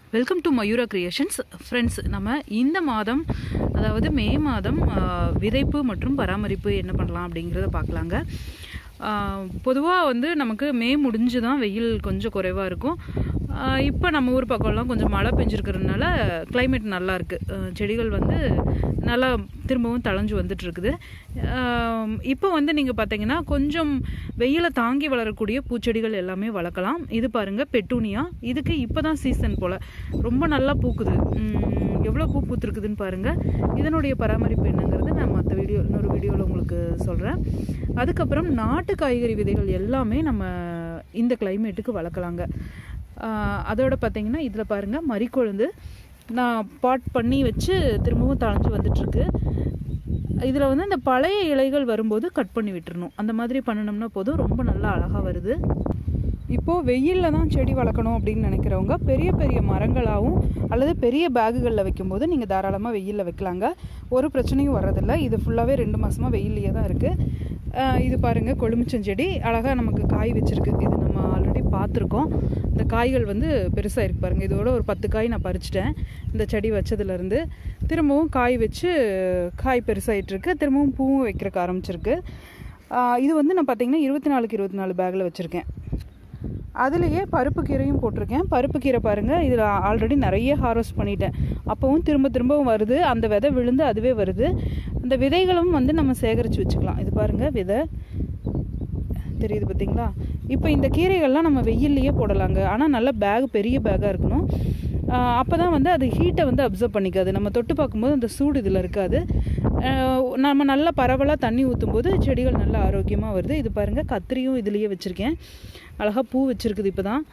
welcome to Mayura creations friends நம்ம இந்த மாதம் அதாவது மே மாதம் ஆ, விதைப்பு மற்றும் பராமரிப்பு என்ன பண்ணலாம் அப்படிங்கிறத பார்க்கலாங்க பொதுவாக வந்து நமக்கு மே முடிஞ்சு தான் வெயில் கொஞ்சம் குறைவாக இருக்கும் இப்போ நம்ம ஊர் பக்கம்லாம் கொஞ்சம் மழை பெஞ்சிருக்கிறதுனால climate நல்லா இருக்குது ஆஹ் செடிகள் வந்து நல்லா திரும்பவும் தளைஞ்சு வந்துட்டு இருக்குது ஆஹ் இப்போ வந்து நீங்கள் பார்த்தீங்கன்னா கொஞ்சம் வெயிலை தாங்கி வளரக்கூடிய பூச்செடிகள் எல்லாமே வளர்க்கலாம் இது பாருங்க பெட்டூனியா இதுக்கு இப்போ தான் சீசன் போல் ரொம்ப நல்லா பூக்குது எவ்வளோ பூ பூத்துருக்குதுன்னு பாருங்க இதனுடைய பராமரிப்பு என்னங்கிறது நான் மற்ற வீடியோ இன்னொரு வீடியோவில் உங்களுக்கு சொல்கிறேன் அதுக்கப்புறம் நாட்டு காய்கறி விதைகள் எல்லாமே நம்ம இந்த கிளைமேட்டுக்கு வளர்க்கலாங்க ஆஹ் அதோட பார்த்தீங்கன்னா இதில் பாருங்கள் மறிக்கொழுந்து நான் பாட் பண்ணி வச்சு திரும்பவும் தழைஞ்சு வந்துட்டுருக்கு இதில் வந்து இந்த பழைய இலைகள் வரும்போது கட் பண்ணி விட்டுறணும் அந்த மாதிரி பண்ணணும்னா போதும் ரொம்ப நல்லா அழகாக வருது இப்போது வெயிலில் தான் செடி வளர்க்கணும் அப்படின்னு நினைக்கிறவங்க பெரிய பெரிய மரங்களாகவும் அல்லது பெரிய பேகுகளில் வைக்கும்போது நீங்கள் தாராளமாக வெயிலில் வைக்கலாங்க ஒரு பிரச்சனையும் வர்றதில்ல இது ஃபுல்லாகவே ரெண்டு மாதமாக வெயில்லையே தான் இருக்குது இது பாருங்கள் கொழுமிச்சஞ்செடி அழகாக நமக்கு காய் வச்சிருக்கு இது நம்ம ஆல்ரெடி பார்த்துருக்கோம் இந்த காய்கள் வந்து பெருசாக இருக்கு பாருங்கள் இதோட ஒரு பத்து காய் நான் பறிச்சிட்டேன் இந்த செடி வச்சதுலேருந்து திரும்பவும் காய் வச்சு காய் பெருசாகிட்டு இருக்கு திரும்பவும் பூவும் வைக்கிறக்கு ஆரம்பிச்சிருக்கு ஆஹ் இது வந்து நான் பார்த்தீங்கன்னா இருபத்தி நாலுக்கு இருபத்தி நாலு பேக்கில் வச்சுருக்கேன் அதுலேயே பருப்பு கீரையும் போட்டிருக்கேன் பருப்பு கீரை பாருங்கள் இதில் ஆல்ரெடி நிறைய ஹார்வெஸ்ட் பண்ணிட்டேன் அப்போவும் திரும்ப திரும்பவும் வருது அந்த விதை விழுந்து அதுவே வருது அந்த விதைகளும் வந்து நம்ம சேகரித்து வச்சுக்கலாம் இது பாருங்கள் விதை தெரியுது பார்த்தீங்களா இப்போ இந்த கீரைகள்லாம் நம்ம வெயில்லையே போடலாங்க ஆனால் நல்ல பேக் பெரிய பேக்காக இருக்கணும் அப்போ தான் வந்து அது ஹீட்டை வந்து அப்சர்வ் பண்ணிக்காது நம்ம தொட்டு பார்க்கும்போது அந்த சூடு இதில் இருக்காது ஆஹ் நம்ம நல்லா பரவலாக தண்ணி ஊற்றும் போது செடிகள் நல்லா ஆரோக்கியமாக வருது இது பாருங்கள் கத்திரியும் இதுலேயே வச்சுருக்கேன் அழகாக பூ வச்சுருக்குது இப்போ தான்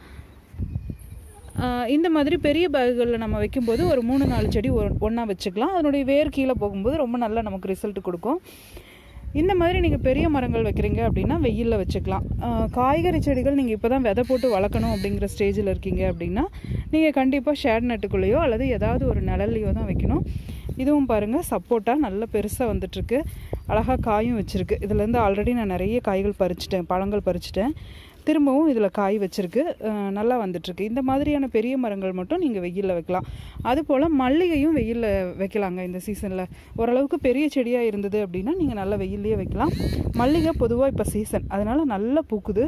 இந்த மாதிரி பெரிய பேகுகளில் நம்ம வைக்கும்போது ஒரு மூணு நாலு செடி ஒன்றா வச்சுக்கலாம் அதனுடைய வேர் கீழே போகும்போது ரொம்ப நல்லா நமக்கு ரிசல்ட் கொடுக்கும் இந்த மாதிரி நீங்கள் பெரிய மரங்கள் வைக்கிறீங்க அப்படின்னா வெயிலில் வச்சுக்கலாம் ஆஹ் காய்கறி செடிகள் நீங்கள் இப்போ தான் விதை போட்டு வளர்க்கணும் அப்படிங்கிற ஸ்டேஜில் இருக்கீங்க அப்படின்னா நீங்கள் கண்டிப்பாக ஷேட் நட்டுக்குள்ளேயோ அல்லது ஏதாவது ஒரு நிழல்லையோ தான் வைக்கணும் இதுவும் பாருங்கள் சப்போட்டா நல்ல பெருசாக வந்துட்டுருக்கு அழகாக காயும் வச்சுருக்கு இதுலேருந்து ஆல்ரெடி நான் நிறைய காய்கள் பறிச்சிட்டேன் பழங்கள் பறிச்சிட்டேன் திரும்பவும் இதில் காய் வச்சிருக்கு அஹ் நல்லா வந்துட்டுருக்கு இந்த மாதிரியான பெரிய மரங்கள் மட்டும் நீங்கள் வெயிலில் வைக்கலாம் அதுபோல் மல்லிகையும் வெயிலில் வைக்கலாங்க இந்த சீசனில் ஓரளவுக்கு பெரிய செடியாக இருந்தது அப்படின்னா நீங்கள் நல்லா வெயில்லையே வைக்கலாம் மல்லிகை பொதுவாக இப்போ சீசன் அதனால் நல்லா பூக்குது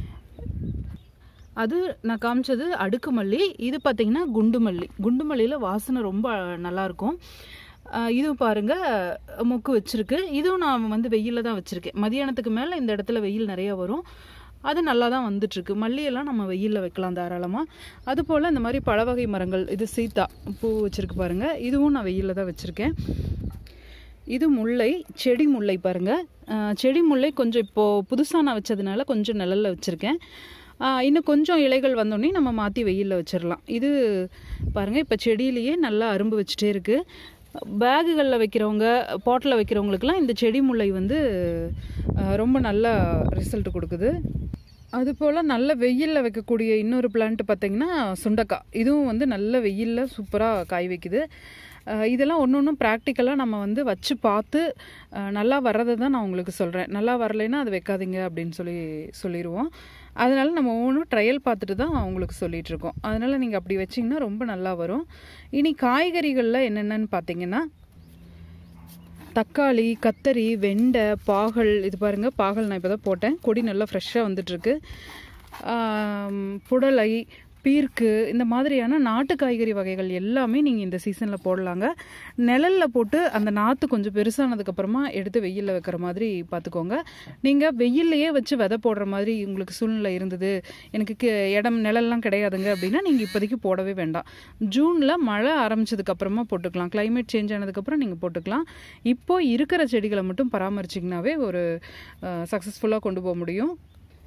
அது நான் காமிச்சது அடுக்கு மல்லி இது பார்த்தீங்கன்னா குண்டு மல்லி குண்டு மல்லியில் வாசனை ரொம்ப நல்லாயிருக்கும் இது பாருங்க மொக்கு வச்சிருக்கு இதுவும் நான் வந்து வெயிலில் தான் வச்சுருக்கேன் மதியானத்துக்கு மேலே இந்த இடத்துல வெயில் நிறைய வரும் அது நல்லா தான் வந்துட்டுருக்கு மல்லியெல்லாம் நம்ம வெயிலில் வைக்கலாம் தாராளமாக அதுபோல் இந்த மாதிரி பழ வகை மரங்கள் இது சீத்தா பூ வச்சுருக்கு பாருங்கள் இதுவும் நான் வெயிலில் தான் வச்சுருக்கேன் இது முல்லை செடி முல்லை பாருங்கள் அஹ் செடி முல்லை கொஞ்சம் இப்போது புதுசாக நான் வச்சதுனால கொஞ்சம் நிழல்ல வச்சுருக்கேன் ஆஹ் இன்னும் கொஞ்சம் இலைகள் வந்தோடனே நம்ம மாற்றி வெயிலில் வச்சிடலாம் இது பாருங்கள் இப்போ செடியிலேயே நல்லா அரும்பு வச்சுட்டே இருக்குது பேகுகளில் வைக்கிறவங்க பாட்டில் வைக்கிறவங்களுக்குலாம் இந்த செடி முல்லை வந்து ஆஹ் ரொம்ப நல்ல ரிசல்ட் கொடுக்குது அதுபோல் நல்ல வெயிலில் வைக்கக்கூடிய இன்னொரு பிளான்ட் பார்த்தீங்கன்னா சுண்டக்காய் இதுவும் வந்து நல்ல வெயிலில் சூப்பராக காய் வைக்குது அஹ் இதெல்லாம் ஒன்று ஒன்றும் ப்ராக்டிக்கலாக நம்ம வந்து வச்சு பார்த்து அஹ் நல்லா வர்றதை தான் நான் உங்களுக்கு சொல்கிறேன் நல்லா வரலைன்னா அது வைக்காதீங்க அப்படின்னு சொல்லி சொல்லிடுவோம் அதனால நம்ம ஒவ்வொன்றும் ட்ரையல் பார்த்துட்டு தான் உங்களுக்கு சொல்லிட்டு இருக்கோம் அதனால நீங்கள் அப்படி வச்சிங்கன்னா ரொம்ப நல்லா வரும் இனி காய்கறிகளில் என்னென்னன்னு பார்த்தீங்கன்னா தக்காளி கத்தரி வெண்டை பாகல் இது பாருங்கள் பாகல் நான் இப்போ தான் போட்டேன் கொடி நல்லா ஃப்ரெஷ்ஷாக வந்துட்டுருக்கு புடலை பீர்க்கு இந்த மாதிரியான நாட்டு காய்கறி வகைகள் எல்லாமே நீங்கள் இந்த சீசனில் போடலாங்க நிழலில் போட்டு அந்த நாற்று கொஞ்சம் பெருசானதுக்கப்புறமா எடுத்து வெயிலில் வைக்கிற மாதிரி பார்த்துக்கோங்க நீங்கள் வெயில்லையே வச்சு விதை போடுற மாதிரி உங்களுக்கு சூழ்நிலை இருந்தது எனக்கு கி- இடம் நிழல்லாம் கிடையாதுங்க அப்படின்னா நீங்கள் இப்போதைக்கு போடவே வேண்டாம் ஜூனில் மழை ஆரம்பிச்சதுக்கப்புறமா போட்டுக்கலாம் climate சேஞ்ச் ஆனதுக்கப்புறம் நீங்கள் போட்டுக்கலாம் இப்போ இருக்கிற செடிகளை மட்டும் பராமரிச்சிங்கனாவே ஒரு சக்ஸஸ்ஃபுல்லாக கொண்டு போக முடியும்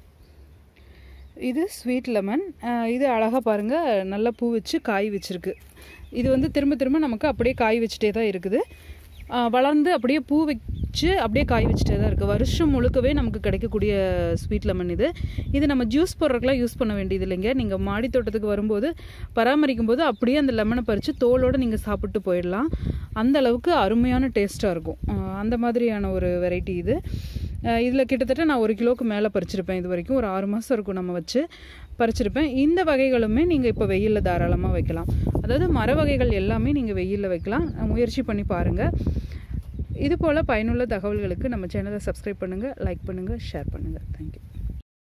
இது ஸ்வீட் லெமன் இது அழகாக பாருங்கள் நல்லா பூ வச்சு காய் வச்சிருக்கு இது வந்து திரும்ப திரும்ப நமக்கு அப்படியே காய் வச்சுட்டே தான் இருக்குது அஹ் வளர்ந்து அப்படியே பூ வச்சு அப்படியே காய் வச்சுட்டே தான் இருக்குது வருஷம் முழுக்கவே நமக்கு கிடைக்கக்கூடிய ஸ்வீட் லெமன் இது இது நம்ம ஜூஸ் போடுறதுக்குலாம் யூஸ் பண்ண வேண்டியது இல்லைங்க நீங்கள் மாடி தோட்டத்துக்கு வரும்போது பராமரிக்கும் போது அப்படியே அந்த லெமனை பறித்து தோலோடு நீங்கள் சாப்பிட்டு போயிடலாம் அந்த அளவுக்கு அருமையான டேஸ்ட்டாக இருக்கும் அஹ் அந்த மாதிரியான ஒரு வெரைட்டி இது இதில் கிட்டத்தட்ட நான் ஒரு கிலோவுக்கு மேலே பறிச்சிருப்பேன் இது வரைக்கும் ஒரு ஆறு மாதம் இருக்கும் நம்ம வச்சு பறிச்சிருப்பேன் இந்த வகைகளுமே நீங்கள் இப்போ வெயிலில் தாராளமாக வைக்கலாம் அதாவது மர வகைகள் எல்லாமே நீங்கள் வெயிலில் வைக்கலாம் முயற்சி பண்ணி பாருங்கள் இது போல் பயனுள்ள தகவல்களுக்கு நம்ம சேனலை சப்ஸ்கிரைப் பண்ணுங்கள் லைக் பண்ணுங்கள் ஷேர் பண்ணுங்கள் தேங்க்யூ